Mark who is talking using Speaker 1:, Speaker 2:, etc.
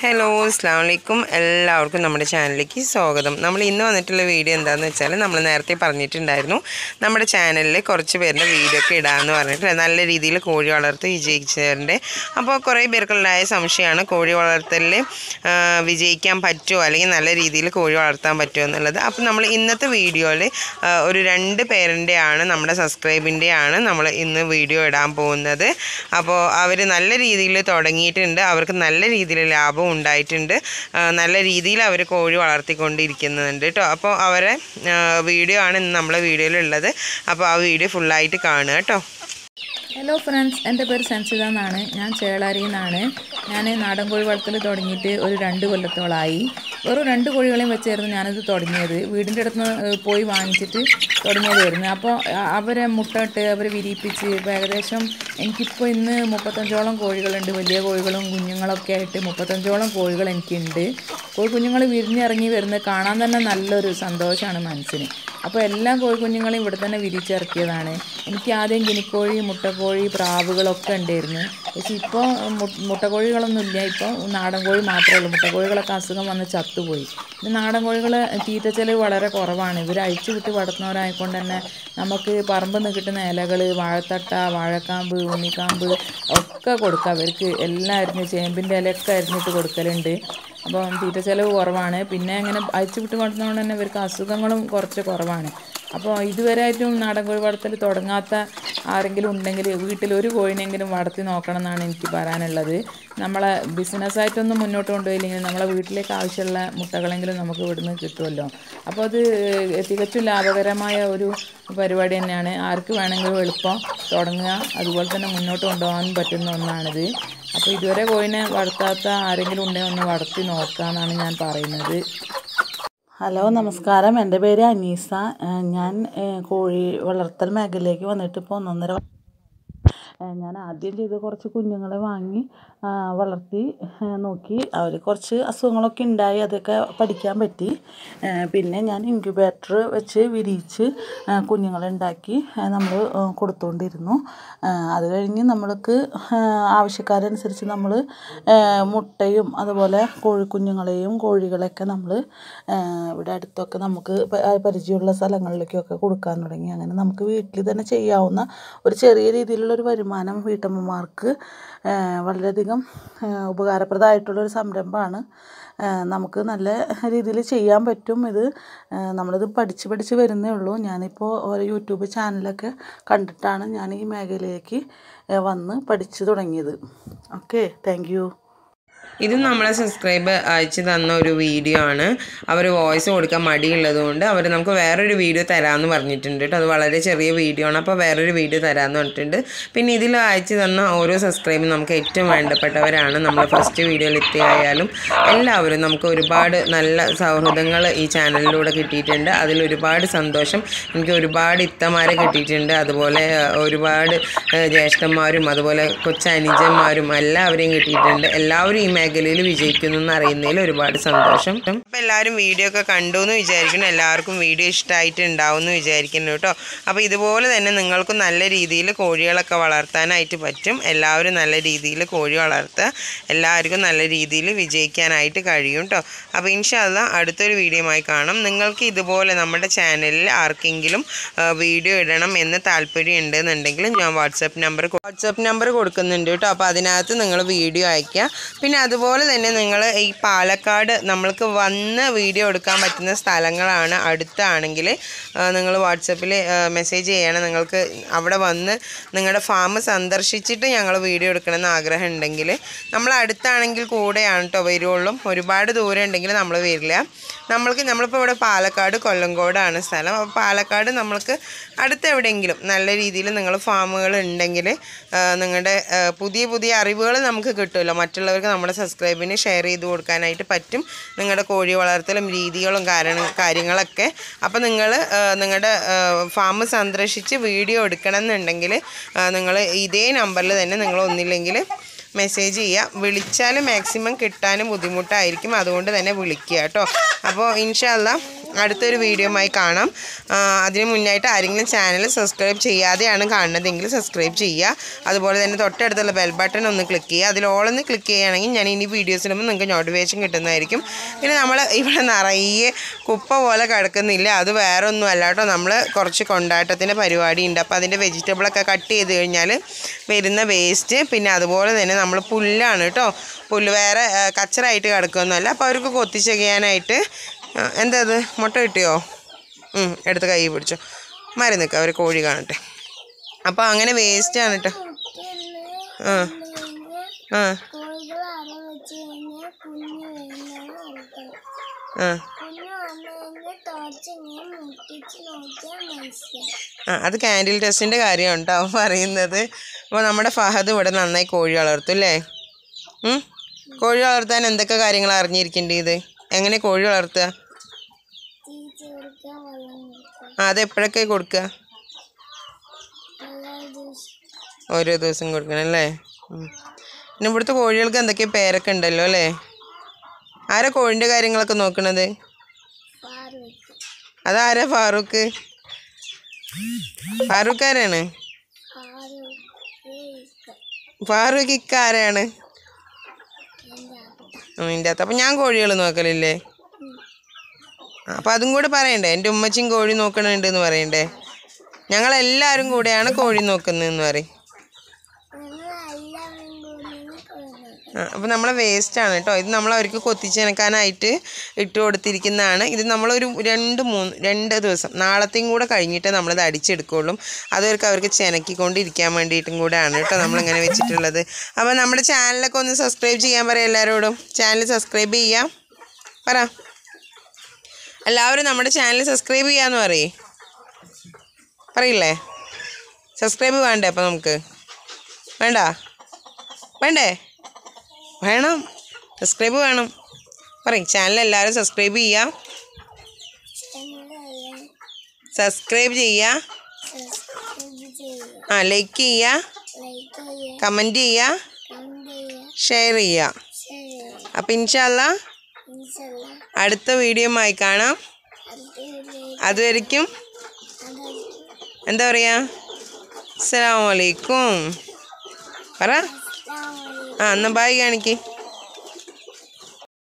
Speaker 1: Hello അസ്സാം വലൈക്കും എല്ലാവർക്കും നമ്മുടെ ചാനലിലേക്ക് സ്വാഗതം നമ്മൾ ഇന്ന് വന്നിട്ടുള്ള വീഡിയോ എന്താണെന്ന് വെച്ചാൽ നമ്മൾ നേരത്തെ പറഞ്ഞിട്ടുണ്ടായിരുന്നു നമ്മുടെ ചാനലിൽ കുറച്ച് പേരുടെ വീഡിയോ ഒക്കെ ഇടാമെന്ന് പറഞ്ഞിട്ട് നല്ല രീതിയിൽ കോഴി വളർത്ത് വിജയിച്ചവരുടെ അപ്പോൾ കുറേ പേർക്കുണ്ടായ സംശയമാണ് കോഴി വളർത്തലിൽ ആ, വിജയിക്കാൻ പറ്റുമോ അല്ലെങ്കിൽ നല്ല രീതിയിൽ കോഴി വളർത്താൻ പറ്റുമോ എന്നുള്ളത് അപ്പോൾ നമ്മൾ ഇന്നത്തെ വീഡിയോയിൽ ഒരു രണ്ട് പേരിൻ്റെ ആണ് നമ്മുടെ സബ്സ്ക്രൈബിൻ്റെ ആണ് നമ്മൾ ഇന്ന് വീഡിയോ ഇടാൻ പോകുന്നത് അപ്പോൾ അവർ നല്ല രീതിയിൽ തുടങ്ങിയിട്ടുണ്ട് അവർക്ക് നല്ല രീതിയിൽ ലാഭം ഉണ്ടായിട്ടുണ്ട് ആ, നല്ല രീതിയിൽ അവർ കോഴി വളർത്തിക്കൊണ്ടിരിക്കുന്നുണ്ട് കേട്ടോ അപ്പോൾ അവരെ ആ, വീഡിയോ ആണ് ഇന്ന് നമ്മളെ വീഡിയോയിലുള്ളത് അപ്പോൾ ആ വീഡിയോ ഫുള്ളായിട്ട് കാണുക കേട്ടോ
Speaker 2: ഹലോ ഫ്രണ്ട്സ് എൻ്റെ പേര് സൻസിത എന്നാണ് ഞാൻ ചേളാരിയിൽ നിന്നാണ് ഞാൻ നാടൻ കോഴി വളർത്തൽ തുടങ്ങിയിട്ട് ഒരു രണ്ട് കൊല്ലത്തോളമായി വെറും രണ്ട് കോഴികളെയും വെച്ചായിരുന്നു ഞാനിത് തുടങ്ങിയത് വീടിൻ്റെ അടുത്ത് നിന്ന് പോയി വാങ്ങിച്ചിട്ട് തുടങ്ങിയതായിരുന്നു അപ്പോൾ അ- അവരെ മുട്ടയിട്ട് അവരെ വിരിയിപ്പിച്ച് ഇപ്പോൾ ഏകദേശം എനിക്കിപ്പോൾ ഇന്ന് മുപ്പത്തഞ്ചോളം കോഴികളുണ്ട് വലിയ കോഴികളും കുഞ്ഞുങ്ങളൊക്കെ ആയിട്ട് മുപ്പത്തഞ്ചോളം കോഴികൾ എനിക്കുണ്ട് കോഴി കുഞ്ഞുങ്ങൾ വിരിഞ്ഞിറങ്ങി വരുന്നത് കാണാൻ തന്നെ നല്ലൊരു സന്തോഷമാണ് മനസ്സിന് അപ്പോൾ എല്ലാ കോഴിക്കുഞ്ഞുങ്ങളെയും ഇവിടെ തന്നെ വിരിച്ചിറക്കിയതാണ് എനിക്ക് ആദ്യം ഗിനിക്കോഴി മുട്ടക്കോഴി പ്രാവുകളൊക്കെ ഉണ്ടായിരുന്നു പക്ഷെ ഇപ്പോൾ മുട്ടക്കോഴികളൊന്നും ഇല്ല ഇപ്പോൾ നാടൻ കോഴി മാത്രമേ ഉള്ളൂ മുട്ടക്കോഴികളൊക്കെ അസുഖം വന്ന് ചത്തുപോയി പിന്നെ നാടൻ കോഴികൾ തീറ്റ ചെലവ് വളരെ കുറവാണ് ഇവർ അഴിച്ചു വിട്ട് വളർത്തുന്നവരായതുകൊണ്ട് തന്നെ നമുക്ക് പറമ്പിൽ നിന്ന് കിട്ടുന്ന ഇലകൾ വാഴത്തട്ട വാഴക്കാമ്പ് ഉണ്ണിക്കാമ്പ് ഒക്കെ കൊടുക്കാം അവർക്ക് എല്ലാം അരിഞ്ഞ് ചേമ്പിൻ്റെ ഇലയൊക്കെ അരിഞ്ഞിട്ട് കൊടുക്കലുണ്ട് അപ്പം തീറ്റ ചെലവ് കുറവാണ് പിന്നെ അങ്ങനെ അയച്ചു വിട്ട് വളർത്തുന്നതുകൊണ്ട് തന്നെ ഇവർക്ക് അസുഖങ്ങളും കുറച്ച് കുറവാണ് അപ്പോൾ ഇതുവരെയായിട്ടും നാടൻ കോഴി വളർത്തൽ തുടങ്ങാത്ത ആരെങ്കിലും ഉണ്ടെങ്കിൽ വീട്ടിൽ ഒരു കോഴിനെങ്കിലും വളർത്തി നോക്കണം എന്നാണ് എനിക്ക് പറയാനുള്ളത് നമ്മളെ ബിസിനസ്സായിട്ടൊന്നും മുന്നോട്ട് കൊണ്ടുപോയില്ലെങ്കിൽ നമ്മളെ വീട്ടിലേക്ക് ആവശ്യമുള്ള മുട്ടകളെങ്കിലും നമുക്ക് ഇവിടുന്ന് കിട്ടുമല്ലോ അപ്പോൾ അത് തികച്ചും ലാഭകരമായ ഒരു പരിപാടി തന്നെയാണ് ആർക്ക് വേണമെങ്കിലും എളുപ്പം തുടങ്ങുക അതുപോലെ തന്നെ മുന്നോട്ട് കൊണ്ടുപോകാൻ പറ്റുന്ന ഒന്നാണിത് അപ്പോൾ ഇതുവരെ കോഴിനെ വളർത്താത്ത ആരെങ്കിലും ഉണ്ടെങ്കിൽ ഒന്ന് വളർത്തി നോക്കാമെന്നാണ് ഞാൻ പറയുന്നത്
Speaker 3: ഹലോ നമസ്കാരം എൻ്റെ പേര് അനീസ ഏഹ് ഞാൻ ഏഹ് കോഴി വളർത്തൽ മേഖലയിലേക്ക് വന്നിട്ട് ഇപ്പോൾ ഒന്നൊന്നര വ- ഏഹ് ഞാൻ ആദ്യം ചെയ്ത് കുറച്ച് കുഞ്ഞുങ്ങളെ വാങ്ങി ആ, വളർത്തി ഏഹ് നോക്കി അവർ കുറച്ച് അസുഖങ്ങളൊക്കെ ഉണ്ടായി അതൊക്കെ പഠിക്കാൻ പറ്റി ഏഹ് പിന്നെ ഞാൻ ഇൻക്യുബേറ്റർ വെച്ച് വിരിയിച്ച് ഏഹ് കുഞ്ഞുങ്ങളെ ഉണ്ടാക്കി നമ്മൾ കൊടുത്തുകൊണ്ടിരുന്നു ഏഹ് അത് കഴിഞ്ഞ് നമ്മൾക്ക് ഏഹ് ആവശ്യക്കാരനുസരിച്ച് നമ്മൾ മുട്ടയും അതുപോലെ കോഴിക്കുഞ്ഞുങ്ങളെയും കോഴികളെയൊക്കെ നമ്മൾ ഇവിടെ അടുത്തൊക്കെ നമുക്ക് പ- പരിചയമുള്ള സ്ഥലങ്ങളിലേക്കൊക്കെ കൊടുക്കാൻ തുടങ്ങി അങ്ങനെ നമുക്ക് വീട്ടിൽ തന്നെ ചെയ്യാവുന്ന ഒരു ചെറിയ രീതിയിലുള്ള ഒരു വരുമാനം വീട്ടമ്മമാർക്ക് ഏഹ് വളരെയധികം ഏഹ് ഉപകാരപ്രദമായിട്ടുള്ളൊരു സംരംഭമാണ് ഏഹ് നമുക്ക് നല്ല രീതിയിൽ ചെയ്യാൻ പറ്റും ഇത് ഏഹ് നമ്മളിത് പഠിച്ച് പഠിച്ച് വരുന്നേ ഉള്ളൂ ഞാനിപ്പോൾ ഓരോ യൂട്യൂബ് ചാനലൊക്കെ കണ്ടിട്ടാണ് ഞാൻ ഈ മേഖലയിലേക്ക് ഏഹ് വന്ന് പഠിച്ചു തുടങ്ങിയത് ഓക്കെ താങ്ക് യു
Speaker 1: ഇത് നമ്മളെ സബ്സ്ക്രൈബ് അയച്ചു തന്ന ഒരു വീഡിയോ ആണ് അവർ വോയിസ് കൊടുക്കാൻ മടിയുള്ളത് കൊണ്ട് അവർ നമുക്ക് വേറൊരു വീഡിയോ തരാമെന്ന് പറഞ്ഞിട്ടുണ്ട് കേട്ടോ അത് വളരെ ചെറിയ വീഡിയോ ആണ് അപ്പോൾ വേറൊരു വീഡിയോ തരാമെന്ന് പറഞ്ഞിട്ടുണ്ട് പിന്നെ ഇതിൽ അയച്ചു തന്ന ഓരോ സബ്സ്ക്രൈബും നമുക്ക് ഏറ്റവും വേണ്ടപ്പെട്ടവരാണ് നമ്മൾ ഫസ്റ്റ് വീഡിയോയിൽ എത്തിയായാലും എല്ലാവരും നമുക്ക് ഒരുപാട് നല്ല സൗഹൃദങ്ങൾ ഈ ചാനലിലൂടെ കിട്ടിയിട്ടുണ്ട് അതിൽ ഒരുപാട് സന്തോഷം എനിക്ക് ഒരുപാട് ഇത്തമാരെ കിട്ടിയിട്ടുണ്ട് അതുപോലെ ഏഹ്, ഒരുപാട് ഏഹ്, ജ്യേഷ്ഠന്മാരും അതുപോലെ കൊച്ചനുജന്മാരും എല്ലാവരെയും കിട്ടിയിട്ടുണ്ട് എല്ലാവരും ഈ മേഖലയിൽ വിജയിക്കുന്നു എന്ന് അറിയുന്നതിൽ ഒരുപാട് സന്തോഷം അപ്പോൾ എല്ലാവരും വീഡിയോ ഒക്കെ കണ്ടു എന്ന് വിചാരിക്കുന്നു എല്ലാവർക്കും വീഡിയോ ഇഷ്ടമായിട്ട് ഉണ്ടാവും എന്ന് വിചാരിക്കുന്നു കേട്ടോ അപ്പോൾ ഇതുപോലെ തന്നെ നിങ്ങൾക്കും നല്ല രീതിയിൽ കോഴികളൊക്കെ വളർത്താനായിട്ട് പറ്റും എല്ലാവരും നല്ല രീതിയിൽ കോഴി വളർത്തുക എല്ലാവർക്കും നല്ല രീതിയിൽ വിജയിക്കാനായിട്ട് കഴിയും കേട്ടോ അപ്പോൾ ഇൻഷാല്ല അടുത്തൊരു വീഡിയോയുമായി കാണാം നിങ്ങൾക്ക് ഇതുപോലെ നമ്മുടെ ചാനലിൽ ആർക്കെങ്കിലും ആ, വീഡിയോ ഇടണം എന്ന് താല്പര്യം ഉണ്ടെന്നുണ്ടെങ്കിൽ ഞാൻ വാട്സപ്പ് നമ്പർ വാട്സപ്പ് നമ്പർ കൊടുക്കുന്നുണ്ട് കേട്ടോ അപ്പോൾ അതിനകത്ത് നിങ്ങൾ വീഡിയോ അയയ്ക്കുക പിന്നെ അതുപോലെ തന്നെ നിങ്ങൾ ഈ പാലക്കാട് നമ്മൾക്ക് വന്ന് വീഡിയോ എടുക്കാൻ പറ്റുന്ന സ്ഥലങ്ങളാണ് അടുത്താണെങ്കിൽ നിങ്ങൾ വാട്സപ്പിൽ മെസ്സേജ് ചെയ്യണം നിങ്ങൾക്ക് അവിടെ വന്ന് നിങ്ങളുടെ ഫാം സന്ദർശിച്ചിട്ട് ഞങ്ങൾ വീഡിയോ എടുക്കണമെന്ന് ആഗ്രഹം ഉണ്ടെങ്കിൽ നമ്മൾ അടുത്താണെങ്കിൽ കൂടെയാണ് കേട്ടോ വരുള്ളൂ ഒരുപാട് ദൂരം ഉണ്ടെങ്കിൽ നമ്മൾ വരില്ല നമ്മൾക്ക് നമ്മളിപ്പോൾ ഇവിടെ പാലക്കാട് കൊല്ലങ്കോടാണ് സ്ഥലം അപ്പോൾ പാലക്കാട് നമ്മൾക്ക് അടുത്ത് എവിടെയെങ്കിലും നല്ല രീതിയിൽ നിങ്ങൾ ഫാമുകൾ ഉണ്ടെങ്കിൽ നിങ്ങളുടെ പുതിയ പുതിയ അറിവുകൾ നമുക്ക് കിട്ടുമല്ലോ മറ്റുള്ളവർക്ക് നമ്മുടെ സബ്സ്ക്രൈബിന് ഷെയർ ചെയ്ത് കൊടുക്കാനായിട്ട് പറ്റും നിങ്ങളുടെ കോഴി വളർത്തലും രീതികളും കാരണം കാര്യങ്ങളൊക്കെ അപ്പോൾ നിങ്ങൾ നിങ്ങളുടെ ഫാം സന്ദർശിച്ച് വീഡിയോ എടുക്കണം എന്നുണ്ടെങ്കിൽ നിങ്ങൾ ഇതേ നമ്പറിൽ തന്നെ നിങ്ങൾ ഒന്നില്ലെങ്കിൽ മെസ്സേജ് ചെയ്യുക വിളിച്ചാൽ മാക്സിമം കിട്ടാനും ബുദ്ധിമുട്ടായിരിക്കും അതുകൊണ്ട് തന്നെ വിളിക്കുക കേട്ടോ അപ്പോൾ ഇൻഷാല്ല അടുത്തൊരു വീഡിയോയുമായി കാണാം ആ, അതിന് മുന്നായിട്ട് ആരെങ്കിലും ചാനൽ സബ്സ്ക്രൈബ് ചെയ്യാതെയാണ് കാണുന്നതെങ്കിൽ സബ്സ്ക്രൈബ് ചെയ്യുക അതുപോലെ തന്നെ തൊട്ടടുത്തുള്ള ബെൽ ബട്ടൺ ഒന്ന് ക്ലിക്ക് ചെയ്യുക അതിൽ ഓളൊന്ന് ക്ലിക്ക് ചെയ്യുകയാണെങ്കിൽ ഞാൻ ഇനി വീഡിയോസ് ഇടുമ്പോൾ നിങ്ങൾക്ക് നോട്ടിഫിക്കേഷൻ കിട്ടുന്നതായിരിക്കും പിന്നെ നമ്മൾ ഇവിടെ നിറയെ കുപ്പ പോലെ കിടക്കുന്നില്ല അത് വേറെ ഒന്നും അല്ല കേട്ടോ നമ്മൾ കുറച്ച് കൊണ്ടാട്ടത്തിൻ്റെ പരിപാടി ഉണ്ട് അപ്പോൾ അതിൻ്റെ വെജിറ്റബിളൊക്കെ കട്ട് ചെയ്ത് കഴിഞ്ഞാൽ വരുന്ന വേസ്റ്റ് പിന്നെ അതുപോലെ തന്നെ നമ്മൾ പുല്ലാണ് കേട്ടോ പുല്ല് വേറെ ആ, കച്ചറായിട്ട് കിടക്കുകയൊന്നുമല്ല അപ്പോൾ അവർക്ക് കൊത്തിച്ച് ചെയ്യാനായിട്ട് ആ, എന്താ അത് മുട്ട കിട്ടിയോ ഉം, എടുത്ത് കൈ പിടിച്ചോ മാറി നിൽക്കുക അവർ കോഴി കാണട്ടെ അപ്പോൾ അങ്ങനെ വേസ്റ്റാണ് കേട്ടോ ആ ആ
Speaker 4: കോഴികൾ അര വെച്ച് കഴിഞ്ഞാൽ കുഞ്ഞ് വരുന്നതാണ് അർത്ഥം
Speaker 1: ആ
Speaker 4: കുഞ്ഞ് വന്നു കഴിഞ്ഞാൽ ടോർച്ച് ഇങ്ങനെ മുട്ടിച്ച് നോക്കിയാൽ മനസ്സിലാവും
Speaker 1: ആ അത് ക്യാൻഡിൽ ടെസ്റ്റിൻ്റെ കാര്യമാണ് കേട്ടോ അവൻ പറയുന്നത് അപ്പോൾ നമ്മുടെ ഫഹദ് ഇവിടെ നന്നായി കോഴി വളർത്തും അല്ലേ ഉം? കോഴി വളർത്താൻ എന്തൊക്കെ കാര്യങ്ങൾ അറിഞ്ഞിരിക്കേണ്ടത് ഇത് എങ്ങനെ കോഴി വളർത്തുക
Speaker 4: തീറ്റ കൊടുക്കുക വെള്ളം കൊടുക്കുക
Speaker 1: ആ അത് എപ്പോഴൊക്കെ കൊടുക്കുക
Speaker 4: എല്ലാ ദിവസം
Speaker 1: ഓരോ ദിവസം കൊടുക്കണം അല്ലേ ഉം. പിന്നെ ഇവിടുത്തെ കോഴികൾക്ക് എന്തൊക്കെ പേരൊക്കെ ഉണ്ടല്ലോ അല്ലേ ആരാ കോഴിൻ്റെ കാര്യങ്ങളൊക്കെ നോക്കണത്
Speaker 4: പാറ് വെക്കും
Speaker 1: അതാരാ ഫാറൂഖ് ഫാറൂഖ് ആരാണ്
Speaker 4: പാറ് വെക്കുക
Speaker 1: ഫാറൂഖ് ഇക്ക ആരാണ്
Speaker 4: എൻ്റെ അർത്ഥം
Speaker 1: നിൻ്റെ അകത്ത് അപ്പം ഞാൻ കോഴികൾ നോക്കലില്ലേ അപ്പം അതും കൂടെ പറയണ്ടേ എൻ്റെ ഉമ്മച്ചിയും കോഴി നോക്കണുണ്ട് എന്ന് പറയണ്ടേ ഞങ്ങളെല്ലാവരും കൂടെയാണ് കോഴി നോക്കുന്നതെന്ന് പറയും
Speaker 4: നിങ്ങൾ എല്ലാവരും കൂടിയാണ് കൊള്ളുന്നത്
Speaker 1: ആ, അപ്പോൾ നമ്മളെ വേസ്റ്റാണ് കേട്ടോ ഇത് നമ്മൾ അവർക്ക് കൊത്തിച്ചെനക്കാനായിട്ട് ഇട്ട് കൊടുത്തിരിക്കുന്നതാണ് ഇത് നമ്മളൊരു രണ്ട് മൂന്ന് രണ്ട് ദിവസം നാളത്തെയും കൂടെ കഴിഞ്ഞിട്ട് നമ്മളിത് അടിച്ചെടുക്കുള്ളൂ അതവർക്ക് അവർക്ക് ചെനക്കിക്കൊണ്ടിരിക്കാൻ വേണ്ടിയിട്ടും കൂടെയാണ് കേട്ടോ നമ്മളിങ്ങനെ വെച്ചിട്ടുള്ളത് അപ്പോൾ നമ്മുടെ ചാനലൊക്കെ ഒന്ന് സബ്സ്ക്രൈബ് ചെയ്യാൻ പറയാം എല്ലാവരോടും ചാനൽ സബ്സ്ക്രൈബ് ചെയ്യാം പറ എല്ലാവരും നമ്മുടെ ചാനൽ സബ്സ്ക്രൈബ് ചെയ്യാന്ന് പറയേ പറയില്ലേ സബ്സ്ക്രൈബ് വേണ്ടേ അപ്പം നമുക്ക് വേണ്ട വേണ്ടേ വേണം സബ്സ്ക്രൈബ് വേണം പറയും ചാനൽ എല്ലാവരും സബ്സ്ക്രൈബ് ചെയ്യുക
Speaker 4: ചാനലെല്ലാം
Speaker 1: സബ്സ്ക്രൈബ് ചെയ്യുക
Speaker 4: സബ്സ്ക്രൈബ് ചെയ്യുക
Speaker 1: ആ ലൈക്ക് ചെയ്യുക
Speaker 4: ലൈക്ക് ചെയ്യുക
Speaker 1: കമൻറ്റ് ചെയ്യുക
Speaker 4: കമൻറ്റ് ചെയ്യുക
Speaker 1: ഷെയർ ചെയ്യുക
Speaker 4: ഷെയർ ചെയ്യുക
Speaker 1: അപ്പം ഇൻഷല്ല
Speaker 4: ഇൻഷല്ല
Speaker 1: അടുത്ത വീഡിയോയുമായി കാണാം
Speaker 4: അടുത്ത വീഡിയോ
Speaker 1: അതുവരെയ്ക്കും
Speaker 4: അതായിരിക്കും
Speaker 1: എന്താ പറയുക അസ്സലാമു അലൈക്കും പറ
Speaker 4: അസ്സലാമു അലൈക്കും
Speaker 1: ആ എന്നാൽ ബായ് കാണിക്ക്